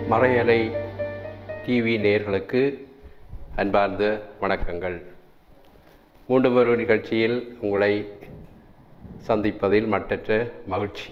மறையலை TV நேயர்களுக்கு அன்பார்ந்த வணக்கங்கள் மீண்டும் ஒரு நிகழ்ச்சியில் உங்களை சந்திப்பதில் மட்டற்ற மகிழ்ச்சி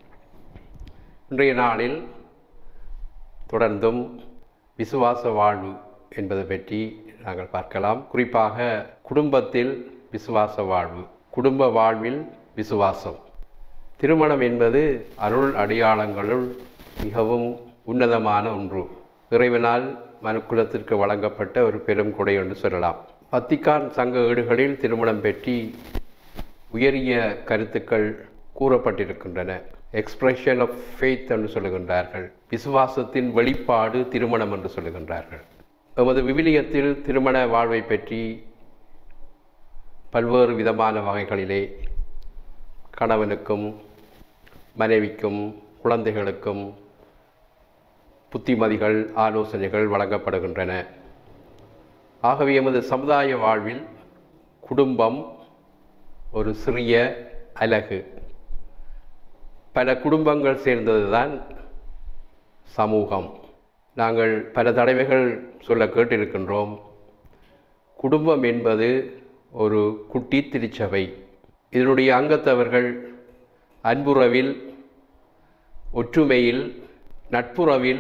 இன்றைய நாளில் தொடர்ந்தும் விசுவாச வாழ்வு என்பதை பற்றி நாங்கள் பார்க்கலாம் குறிப்பாக குடும்பத்தில் விசுவாச வாழ்வு குடும்ப வாழ்வில் விசுவாசம் திருமணம் என்பது அருள் அடையாளங்களுள் மிகவும் உன்னதமான ஒன்று இறைவனால் மனுக்குலத்திற்கு வழங்கப்பட்ட ஒரு பெரும் கொடை என்று சொல்லலாம் வத்திக்கான் சங்க ஏடுகளில் திருமணம் பற்றி உயரிய கருத்துக்கள் கூறப்பட்டிருக்கின்றன எக்ஸ்பிரஷன் ஆஃப் ஃபெய்த் என்று சொல்லுகின்றார்கள் விசுவாசத்தின் வெளிப்பாடு திருமணம் என்று சொல்லுகின்றார்கள் எமது விவிலியத்தில் திருமண வாழ்வை பற்றி பல்வேறு விதமான வகைகளிலே கணவனுக்கும் மனைவிக்கும் குழந்தைகளுக்கும் புத்திமதிகள் ஆலோசனைகள் வழங்கப்படுகின்றன ஆகவே எமது சமுதாய வாழ்வில் குடும்பம் ஒரு சிறிய அலகு பல குடும்பங்கள் சேர்ந்ததுதான் சமூகம் நாங்கள் பல தடவைகள் சொல்ல கேட்டிருக்கின்றோம் குடும்பம் என்பது ஒரு குட்டி திருச்சபை இதனுடைய அங்கத்தவர்கள் அன்புறவில் ஒற்றுமையில் நட்புறவில்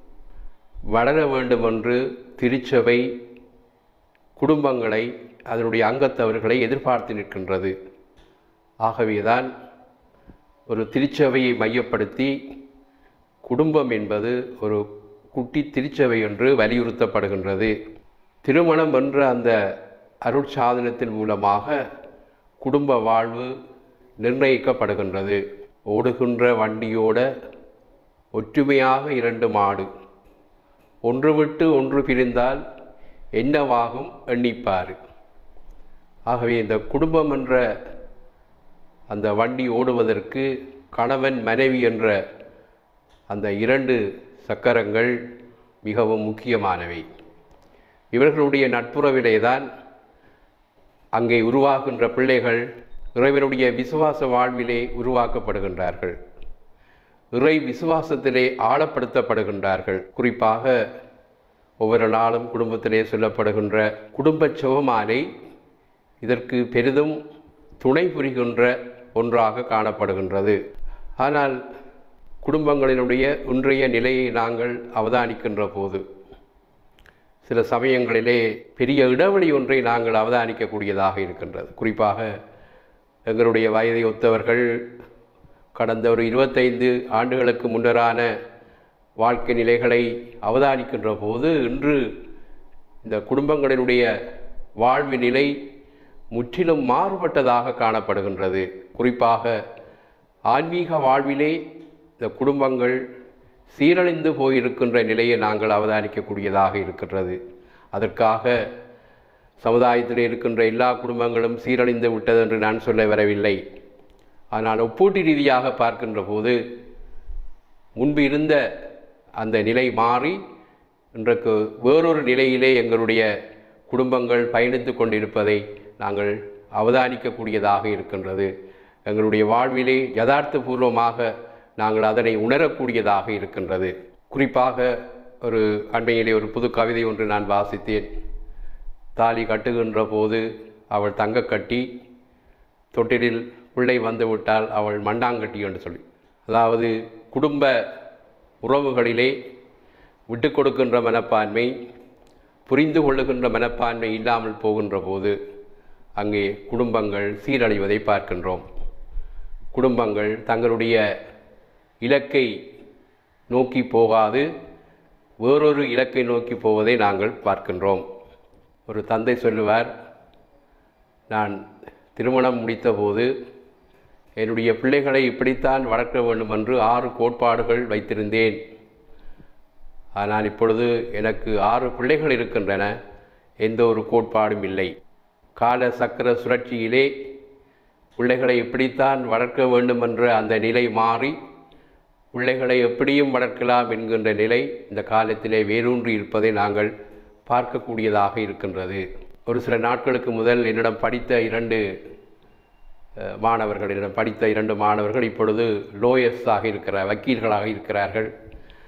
வளர வேண்டுமென்று திருச்சபை குடும்பங்களை அதனுடைய அங்கத்தவர்களை எதிர்பார்த்து நிற்கின்றது ஆகவேதான் ஒரு திருச்சபையை மையப்படுத்தி குடும்பம் என்பது ஒரு குட்டி திருச்சபை என்று வலியுறுத்தப்படுகின்றது திருமணம் என்ற அந்த அருட்சாதனத்தின் மூலமாக குடும்ப வாழ்வு நிர்ணயிக்கப்படுகின்றது ஓடுகின்ற வண்டியோட ஒற்றுமையாக இரண்டு மாடு ஒன்று விட்டு ஒன்று பிரிந்தால் என்னவாகும் எண்ணிப்பார் ஆகவே இந்த குடும்பம் என்ற அந்த வண்டி ஓடுவதற்கு கணவன் மனைவி என்ற அந்த இரண்டு சக்கரங்கள் மிகவும் முக்கியமானவை இவர்களுடைய நட்புறவிலே தான் அங்கே உருவாகின்ற பிள்ளைகள் இறைவனுடைய விசுவாச வாழ்விலே உருவாக்கப்படுகின்றார்கள் இறை விசுவாசத்திலே ஆழப்படுத்தப்படுகின்றார்கள் குறிப்பாக ஒவ்வொரு நாளும் குடும்பத்திலே சொல்லப்படுகின்ற குடும்ப சிவமானை இதற்கு பெரிதும் துணை புரிகின்ற ஒன்றாக காணப்படுகின்றது ஆனால் குடும்பங்களினுடைய இன்றைய நிலையை நாங்கள் அவதானிக்கின்ற போது சில சமயங்களிலே பெரிய இடைவெளி ஒன்றை நாங்கள் அவதானிக்கக்கூடியதாக இருக்கின்றது குறிப்பாக எங்களுடைய வயதை ஒத்தவர்கள் கடந்த ஒரு இருபத்தைந்து ஆண்டுகளுக்கு முன்னரான வாழ்க்கை நிலைகளை அவதானிக்கின்ற போது இன்று இந்த குடும்பங்களினுடைய வாழ்வு நிலை முற்றிலும் மாறுபட்டதாக காணப்படுகின்றது குறிப்பாக ஆன்மீக வாழ்விலே இந்த குடும்பங்கள் சீரழிந்து போயிருக்கின்ற நிலையை நாங்கள் அவதானிக்கக்கூடியதாக இருக்கின்றது அதற்காக சமுதாயத்தில் இருக்கின்ற எல்லா குடும்பங்களும் சீரழிந்து விட்டது என்று நான் சொல்ல வரவில்லை ஆனால் ஒப்பீட்டு ரீதியாக பார்க்கின்ற போது முன்பு இருந்த அந்த நிலை மாறி இன்றைக்கு வேறொரு நிலையிலே எங்களுடைய குடும்பங்கள் பயணித்து கொண்டிருப்பதை நாங்கள் அவதானிக்கக்கூடியதாக இருக்கின்றது எங்களுடைய வாழ்விலே யதார்த்தபூர்வமாக நாங்கள் அதனை உணரக்கூடியதாக இருக்கின்றது குறிப்பாக ஒரு அண்மையிலே ஒரு புது கவிதை ஒன்று நான் வாசித்தேன் தாலி கட்டுகின்ற போது அவள் தங்க கட்டி தொட்டிலில் பிள்ளை வந்துவிட்டால் அவள் மண்டாங்கட்டி என்று சொல்லி அதாவது குடும்ப உறவுகளிலே விட்டு கொடுக்கின்ற மனப்பான்மை புரிந்து கொள்ளுகின்ற மனப்பான்மை இல்லாமல் போகின்ற போது அங்கே குடும்பங்கள் சீரழிவதை பார்க்கின்றோம் குடும்பங்கள் தங்களுடைய இலக்கை நோக்கி போகாது வேறொரு இலக்கை நோக்கி போவதை நாங்கள் பார்க்கின்றோம் ஒரு தந்தை சொல்லுவார் நான் திருமணம் முடித்தபோது என்னுடைய பிள்ளைகளை இப்படித்தான் வளர்க்க வேண்டும் என்று ஆறு கோட்பாடுகள் வைத்திருந்தேன் ஆனால் இப்பொழுது எனக்கு ஆறு பிள்ளைகள் இருக்கின்றன எந்த ஒரு கோட்பாடும் இல்லை கால சக்கர சுழற்சியிலே பிள்ளைகளை எப்படித்தான் வளர்க்க வேண்டும் என்ற அந்த நிலை மாறி பிள்ளைகளை எப்படியும் வளர்க்கலாம் என்கின்ற நிலை இந்த காலத்திலே வேரூன்றி இருப்பதை நாங்கள் பார்க்கக்கூடியதாக இருக்கின்றது ஒரு சில நாட்களுக்கு முதல் என்னிடம் படித்த இரண்டு அஹ், மாணவர்கள் என்னிடம் படித்த இரண்டு மாணவர்கள் இப்பொழுது லோயர்ஸாக இருக்கிற வக்கீல்களாக இருக்கிறார்கள்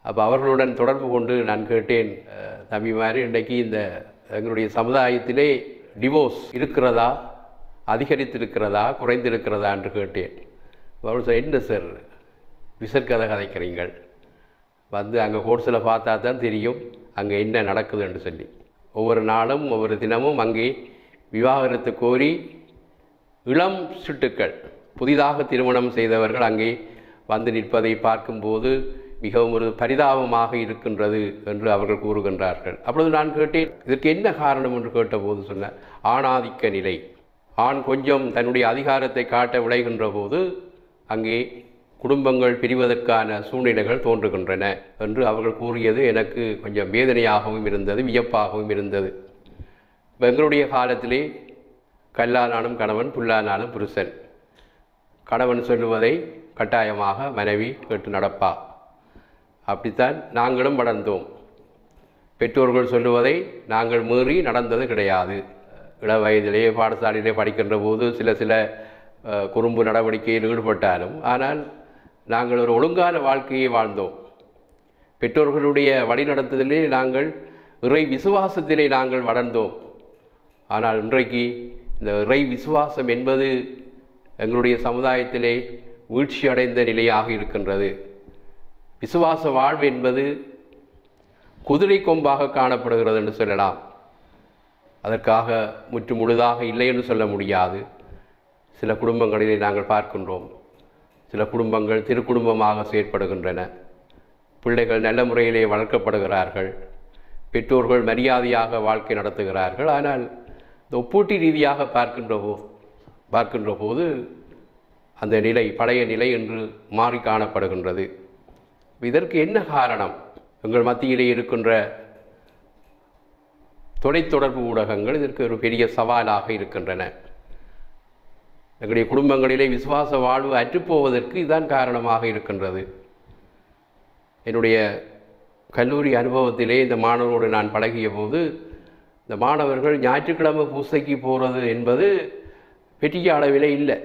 அப்போ அவர்களுடன் தொடர்பு கொண்டு நான் கேட்டேன் அஹ், தம்பி மாதிரி இன்றைக்கு இந்த எங்களுடைய சமுதாயத்திலே டிவோர்ஸ் இருக்கிறதா அதிகரித்திருக்கிறதா குறைந்திருக்கிறதா என்று கேட்டேன் அவர் சொன்னார், என்ன சார் விசற்கதை கதைக்கிறீங்கள் வந்து அங்கே கோர்ஸில் பார்த்தா தான் தெரியும் அங்கே என்ன நடக்குதுன்னு சொல்லி ஒவ்வொரு நாளும் ஒவ்வொரு தினமும் அங்கே விவாகரத்து கோரி இளம் சிட்டுக்கள் புதிதாக திருமணம் செய்தவர்கள் அங்கே வந்து நிற்பதை பார்க்கும்போது மிகவும் ஒரு பரிதாபமாக இருக்கின்றது என்று அவர்கள் கூறுகின்றார்கள் அப்பொழுது நான் கேட்டேன் இதற்கு என்ன காரணம் என்று கேட்டபோது சொன்னார் ஆணாதிக்க நிலை ஆண் கொஞ்சம் தன்னுடைய அதிகாரத்தை காட்ட விளைகின்ற போது அங்கே குடும்பங்கள் பிரிவதற்கான சூழ்நிலைகள் தோன்றுகின்றன என்று அவர்கள் கூறியது எனக்கு கொஞ்சம் வேதனையாகவும் இருந்தது வியப்பாகவும் இருந்தது இப்ப எங்களுடைய காலத்திலே கல்லானாலும் கணவன் புல்லானாலும் புருஷன் கணவன் சொல்லுவதை கட்டாயமாக மனைவி கேட்டு நடப்பா அப்படித்தான் நாங்களும் வளர்ந்தோம் பெற்றோர்கள் சொல்லுவதை நாங்கள் மீறி நடந்தது கிடையாது இள வயதிலே பாடசாலையிலே படிக்கின்ற போது சில சில அஹ், குறும்பு நடவடிக்கையில் ஈடுபட்டாலும் ஆனால் நாங்கள் ஒரு ஒழுங்கான வாழ்க்கையை வாழ்ந்தோம் பெற்றோர்களுடைய வழிநடத்துதலிலே நாங்கள் இறை விசுவாசத்திலே நாங்கள் வளர்ந்தோம் ஆனால் இன்றைக்கு இந்த இறை விசுவாசம் என்பது எங்களுடைய சமுதாயத்திலே வீழ்ச்சி அடைந்த நிலையாக இருக்கின்றது விசுவாச வாழ்வு என்பது குதிரை கொம்பாக காணப்படுகிறது என்று சொல்லலாம் அதற்காக முற்று முழுதாக இல்லை என்று சொல்ல முடியாது சில குடும்பங்களிலே நாங்கள் பார்க்கின்றோம் சில குடும்பங்கள் திருக்குடும்பமாக செயற்படுகின்றன பிள்ளைகள் நல்ல முறையிலே வளர்க்கப்படுகிறார்கள் பெற்றோர்கள் மரியாதையாக வாழ்க்கை நடத்துகிறார்கள் ஆனால் இந்த ஒப்பூட்டி ரீதியாக பார்க்கின்ற போ பார்க்கின்ற போது அந்த நிலை பழைய நிலை என்று மாறி காணப்படுகின்றது இதற்கு என்ன காரணம் எங்கள் மத்தியிலே இருக்கின்ற தொலைத்தொடர்பு ஊடகங்கள் இதற்கு ஒரு பெரிய சவாலாக இருக்கின்றன எங்களுடைய குடும்பங்களிலே விசுவாச வாழ்வு அற்றுப்போவதற்கு இதுதான் காரணமாக இருக்கின்றது என்னுடைய கல்லூரி அனுபவத்திலே இந்த மாணவரோடு நான் பழகிய போது இந்த மாணவர்கள் ஞாயிற்றுக்கிழமை பூசைக்கு போகிறது என்பது பெரிய அளவிலே இல்லை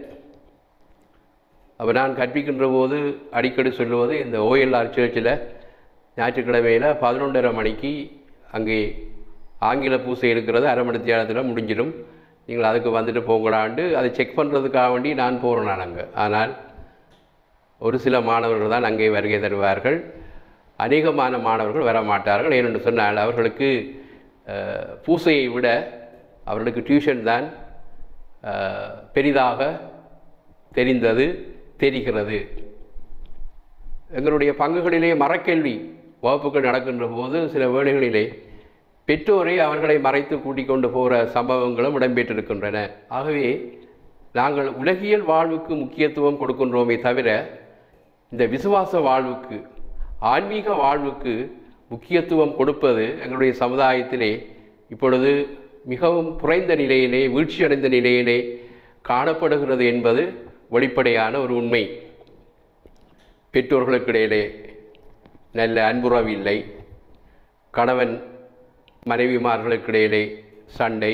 அப்போ நான் கற்பிக்கின்ற போது அடிக்கடி சொல்லுவது இந்த ஓஎல்ஆர் சர்ச்சில் ஞாயிற்றுக்கிழமையில் பதினொன்றரை மணிக்கு அங்கே ஆங்கில பூசை இருக்கிறது அரை மணி நேரத்தில் முடிஞ்சிடும் நீங்கள் அதுக்கு வந்துட்டு போங்கடாண்டு அதை செக் பண்ணுறதுக்காக வேண்டி நான் போகிறேன் நான் அங்கே ஆனால் ஒரு சில மாணவர்கள் தான் அங்கே வருகை தருவார்கள் அநேகமான மாணவர்கள் வர மாட்டார்கள் ஏனென்று சொன்னால் அவர்களுக்கு அஹ், பூசையை விட அவர்களுக்கு டியூஷன் தான் அஹ், பெரிதாக தெரிந்தது தெரிகிறது எங்களுடைய பங்குகளிலே மரக்கல்வி வகுப்புகள் நடக்கின்ற போது சில வேளைகளிலே பெற்றோரை அவர்களை மறைத்து கூட்டிக் கொண்டு போகிற சம்பவங்களும் இடம்பெற்றிருக்கின்றன ஆகவே நாங்கள் உலகியல் வாழ்வுக்கு முக்கியத்துவம் கொடுக்கின்றோமே தவிர இந்த விசுவாச வாழ்வுக்கு ஆன்மீக வாழ்வுக்கு முக்கியத்துவம் கொடுப்பது எங்களுடைய சமுதாயத்திலே இப்பொழுது மிகவும் குறைந்த நிலையிலே வீழ்ச்சியடைந்த நிலையிலே காணப்படுகிறது என்பது வெளிப்படையான ஒரு உண்மை பெற்றோர்களுக்கிடையிலே நல்ல அன்புறவு இல்லை கணவன் மனைவிமார்களுக்கிடையிலே சண்டை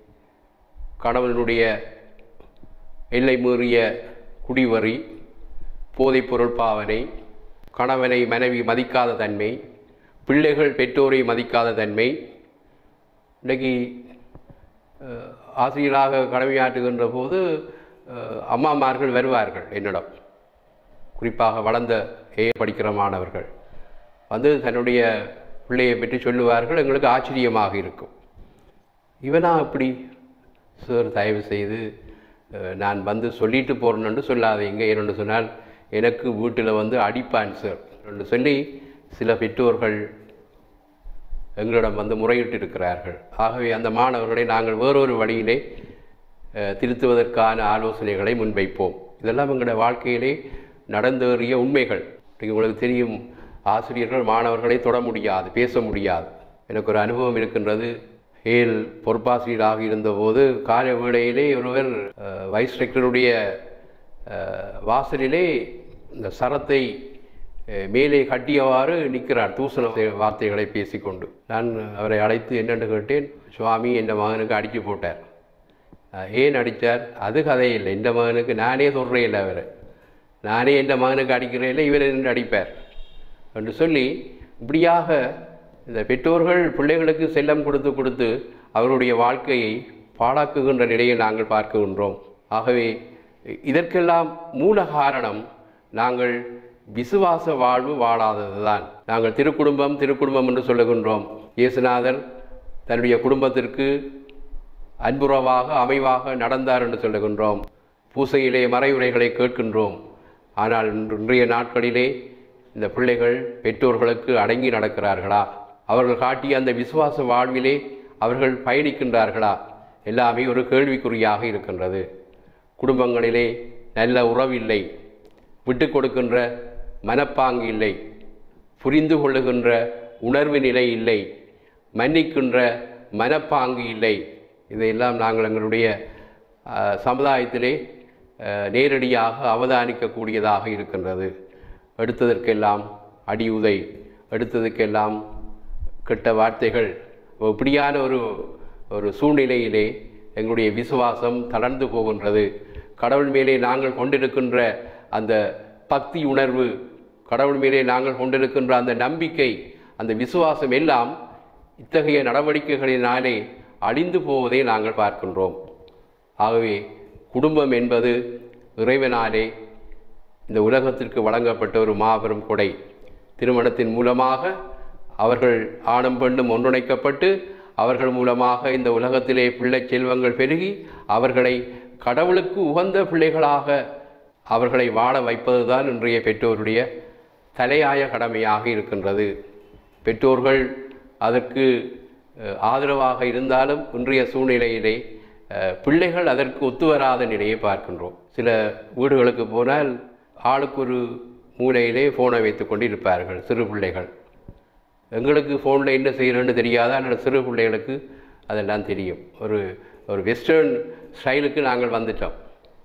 கணவனுடைய எல்லை மீறிய குடிவரி போதைப்பொருள் பாவனை கணவனை மனைவி மதிக்காத தன்மை பிள்ளைகள் பெற்றோரை மதிக்காத தன்மை இன்றைக்கு அஹ், ஆசிரியராக கடமையாற்றுகின்ற போது அஹ், அம்மாமார்கள் வருவார்கள் என்னிடம் குறிப்பாக வளர்ந்த ஏ படிக்கிற மாணவர்கள் வந்து தன்னுடைய பிள்ளையை பற்றி சொல்லுவார்கள் எங்களுக்கு ஆச்சரியமாக இருக்கும் இவனா அப்படி சார் தயவு செய்து அஹ், நான் வந்து சொல்லிட்டு போகிறேன்னு சொல்லாதீங்க ஏன்னு சொன்னால் எனக்கு வீட்டில் வந்து அடிப்பான் சார் என்று சொல்லி சில பெற்றோர்கள் எங்களிடம் வந்து முறையிட்டு இருக்கிறார்கள் ஆகவே அந்த மாணவர்களை நாங்கள் வேறொரு வழியிலே அஹ், திருத்துவதற்கான ஆலோசனைகளை முன்வைப்போம் இதெல்லாம் எங்களுடைய வாழ்க்கையிலே நடந்தேறிய உண்மைகள் இன்றைக்கு உங்களுக்கு தெரியும் ஆசிரியர்கள் மாணவர்களை தொட முடியாது பேச முடியாது எனக்கு ஒரு அனுபவம் இருக்கின்றது ஏல் பொறுப்பாசிரியராக இருந்தபோது காலை வேளையிலே ஒருவர் அஹ், வைஸ் ரெக்டருடைய அஹ், வாசலிலே இந்த சரத்தை அஹ், மேலே கட்டியவாறு நிற்கிறார் தூசண வார்த்தைகளை பேசிக்கொண்டு நான் அவரை அழைத்து என்னென்று கேட்டேன் சுவாமி என் மகனுக்கு அடிச்சு போட்டார் அஹ், ஏன் அடித்தார் அது கதையில்லை இந்த மகனுக்கு நானே சொல்கிறேன் இல்லை அவரை நானே என் மகனுக்கு அடிக்கிறேன் இல்லை இவர் என்று அடிப்பார் என்று சொல்லி இப்படியாக இந்த பெற்றோர்கள் பிள்ளைகளுக்கு செல்லம் கொடுத்து கொடுத்து அவருடைய வாழ்க்கையை பாழாக்குகின்ற நிலையை நாங்கள் பார்க்கின்றோம் ஆகவே இதற்கெல்லாம் மூல காரணம் நாங்கள் விசுவாச வாழ்வு வாழாததுதான் நாங்கள் திருக்குடும்பம் திருக்குடும்பம் என்று சொல்லுகின்றோம் இயேசுநாதர் தன்னுடைய குடும்பத்திற்கு அன்புறவாக அமைவாக நடந்தார் என்று சொல்லுகின்றோம் பூசையிலே மறைவுரைகளை கேட்கின்றோம் ஆனால் இன்று- இன்றைய நாட்களிலே இந்த பிள்ளைகள் பெற்றோர்களுக்கு அடங்கி நடக்கிறார்களா அவர்கள் காட்டிய அந்த விசுவாச வாழ்விலே அவர்கள் பயணிக்கின்றார்களா எல்லாமே ஒரு கேள்விக்குறியாக இருக்கின்றது குடும்பங்களிலே நல்ல உறவில்லை விட்டு கொடுக்கின்ற மனப்பாங்கு இல்லை புரிந்து கொள்ளுகின்ற உணர்வு நிலை இல்லை மன்னிக்கின்ற மனப்பாங்கு இல்லை இதையெல்லாம் நாங்கள் எங்களுடைய அஹ், சமுதாயத்திலே அஹ், நேரடியாக அவதானிக்கக்கூடியதாக இருக்கின்றது எடுத்ததற்கெல்லாம் அடியுதை எடுத்ததுக்கெல்லாம் கெட்ட வார்த்தைகள் இப்படியான ஒரு ஒரு சூழ்நிலையிலே எங்களுடைய விசுவாசம் தளர்ந்து போகின்றது கடவுள் மேலே நாங்கள் கொண்டிருக்கின்ற அந்த பக்தி உணர்வு கடவுள் மேலே நாங்கள் கொண்டிருக்கின்ற அந்த நம்பிக்கை அந்த விசுவாசம் எல்லாம் இத்தகைய நடவடிக்கைகளினாலே அழிந்து போவதை நாங்கள் பார்க்கின்றோம் ஆகவே குடும்பம் என்பது இறைவனாலே இந்த உலகத்திற்கு வழங்கப்பட்ட ஒரு மாபெரும் கொடை திருமணத்தின் மூலமாக அவர்கள் ஆணும் பெண்ணும் ஒன்றிணைக்கப்பட்டு அவர்கள் மூலமாக இந்த உலகத்திலே பிள்ளை செல்வங்கள் பெருகி அவர்களை கடவுளுக்கு உகந்த பிள்ளைகளாக அவர்களை வாழ வைப்பதுதான் இன்றைய பெற்றோருடைய தலையாய கடமையாக இருக்கின்றது பெற்றோர்கள் அதற்கு அஹ், ஆதரவாக இருந்தாலும் இன்றைய சூழ்நிலையிலே அஹ், பிள்ளைகள் அதற்கு ஒத்துவராத நிலையை பார்க்கின்றோம் சில வீடுகளுக்கு போனால் ஆளுக்கு ஒரு மூலையிலே ஃபோனை வைத்து கொண்டு இருப்பார்கள் சிறு பிள்ளைகள் எங்களுக்கு ஃபோனில் என்ன செய்கிறோன்னு தெரியாத ஆனால் சிறு பிள்ளைகளுக்கு அதெல்லாம் தெரியும் ஒரு ஒரு வெஸ்டர்ன் ஸ்டைலுக்கு நாங்கள் வந்துட்டோம்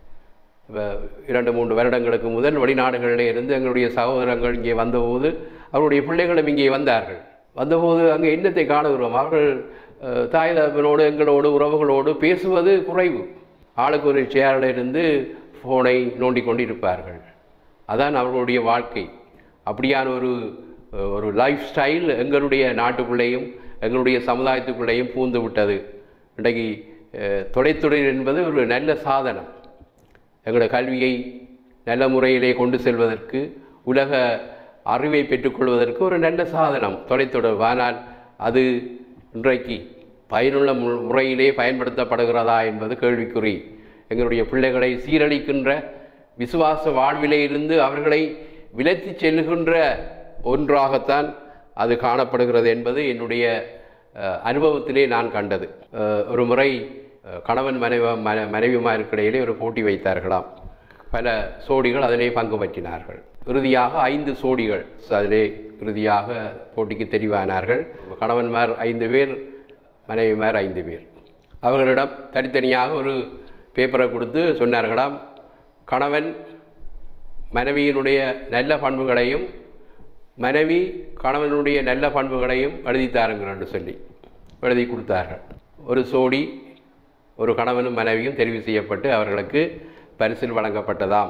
இப்போ இரண்டு மூன்று வருடங்களுக்கு முதல் வெளிநாடுகளிலே இருந்து எங்களுடைய சகோதரங்கள் இங்கே வந்தபோது அவருடைய பிள்ளைகளும் இங்கே வந்தார்கள் வந்தபோது அங்கே என்னத்தை காணுகிறோம் அவர்கள் அஹ், தாய் தகப்பனோடு எங்களோடு உறவுகளோடு பேசுவது குறைவு ஆளுக்கு ஒரு சேரில் இருந்து ஃபோனை நோண்டி கொண்டு இருப்பார்கள் அதான் அவர்களுடைய வாழ்க்கை அப்படியான ஒரு அஹ், ஒரு லைஃப் ஸ்டைல் எங்களுடைய நாட்டுக்குள்ளேயும் எங்களுடைய சமுதாயத்துக்குள்ளேயும் பூந்து விட்டது இன்றைக்கு அஹ், தொலைத்தொடர் என்பது ஒரு நல்ல சாதனம் எங்களுடைய கல்வியை நல்ல முறையிலே கொண்டு செல்வதற்கு உலக அறிவை பெற்றுக்கொள்வதற்கு ஒரு நல்ல சாதனம் தொலைத்தொடர்பு ஆனால் அது இன்றைக்கு பயனுள்ள மு- முறையிலே பயன்படுத்தப்படுகிறதா என்பது கேள்விக்குறி எங்களுடைய பிள்ளைகளை சீரழிக்கின்ற விசுவாச வாழ்விலே இருந்து அவர்களை விலத்தி செல்லுகின்ற ஒன்றாகத்தான் அது காணப்படுகிறது என்பது என்னுடைய அஹ், அனுபவத்திலே நான் கண்டது அஹ், ஒரு முறை அஹ், கணவன் மனைவ மன மனைவிமாருக்கு இடையிலே ஒரு போட்டி வைத்தார்களாம் பல சோடிகள் அதிலே பங்கு பற்றினார்கள் இறுதியாக ஐந்து சோடிகள் அதிலே இறுதியாக போட்டிக்கு தெரிவானார்கள் கணவன்மார் ஐந்து பேர் மனைவிமார் ஐந்து பேர் அவர்களிடம் தனித்தனியாக ஒரு பேப்பரை கொடுத்து சொன்னார்களாம் கணவன் மனைவியினுடைய நல்ல பண்புகளையும் மனைவி கணவனுடைய நல்ல பண்புகளையும் எழுதி தாருங்கள் என்று சொல்லி எழுதி கொடுத்தார்கள் ஒரு சோடி ஒரு கணவனும் மனைவியும் தெரிவு செய்யப்பட்டு அவர்களுக்கு பரிசில் வழங்கப்பட்டதாம்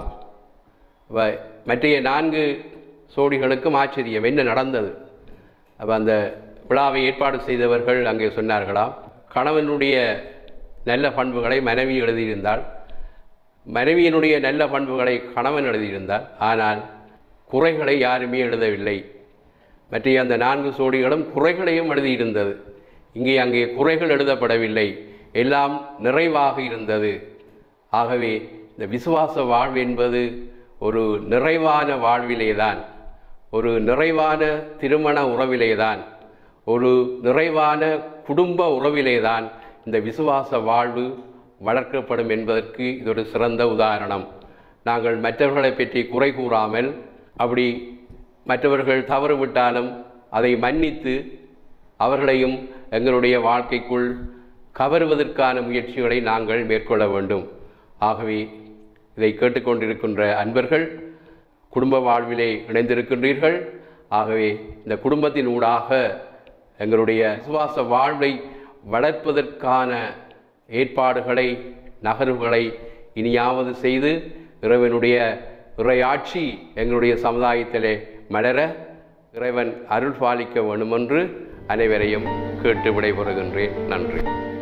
வ- மற்றைய நான்கு சோடிகளுக்கும் ஆச்சரியம் என்ன நடந்தது அப்போ அந்த விழாவை ஏற்பாடு செய்தவர்கள் அங்கே சொன்னார்களாம் கணவனுடைய நல்ல பண்புகளை மனைவி எழுதியிருந்தால் மனைவியினுடைய நல்ல பண்புகளை கணவன் எழுதியிருந்தார் ஆனால் குறைகளை யாருமே எழுதவில்லை மற்ற அந்த நான்கு சோடிகளும் குறைகளையும் எழுதியிருந்தது இங்கே அங்கே குறைகள் எழுதப்படவில்லை எல்லாம் நிறைவாக இருந்தது ஆகவே இந்த விசுவாச வாழ்வு என்பது ஒரு நிறைவான வாழ்விலேதான் ஒரு நிறைவான திருமண உறவிலேதான் ஒரு நிறைவான குடும்ப உறவிலேதான் இந்த விசுவாச வாழ்வு வளர்க்கப்படும் என்பதற்கு இது ஒரு சிறந்த உதாரணம் நாங்கள் மற்றவர்களை பற்றி குறை கூறாமல் அப்படி மற்றவர்கள் தவறு விட்டாலும் அதை மன்னித்து அவர்களையும் எங்களுடைய வாழ்க்கைக்குள் கவருவதற்கான முயற்சிகளை நாங்கள் மேற்கொள்ள வேண்டும் ஆகவே இதை கேட்டுக்கொண்டிருக்கின்ற அன்பர்கள் குடும்ப வாழ்விலே இணைந்திருக்கின்றீர்கள் ஆகவே இந்த குடும்பத்தின் ஊடாக எங்களுடைய விசுவாச வாழ்வை வளர்ப்பதற்கான ஏற்பாடுகளை நகர்வுகளை இனியாவது செய்து இறைவனுடைய இறையாட்சி எங்களுடைய சமுதாயத்திலே மலர இறைவன் அருள் பாலிக்க வேண்டுமென்று அனைவரையும் கேட்டு விடைபெறுகின்றேன் நன்றி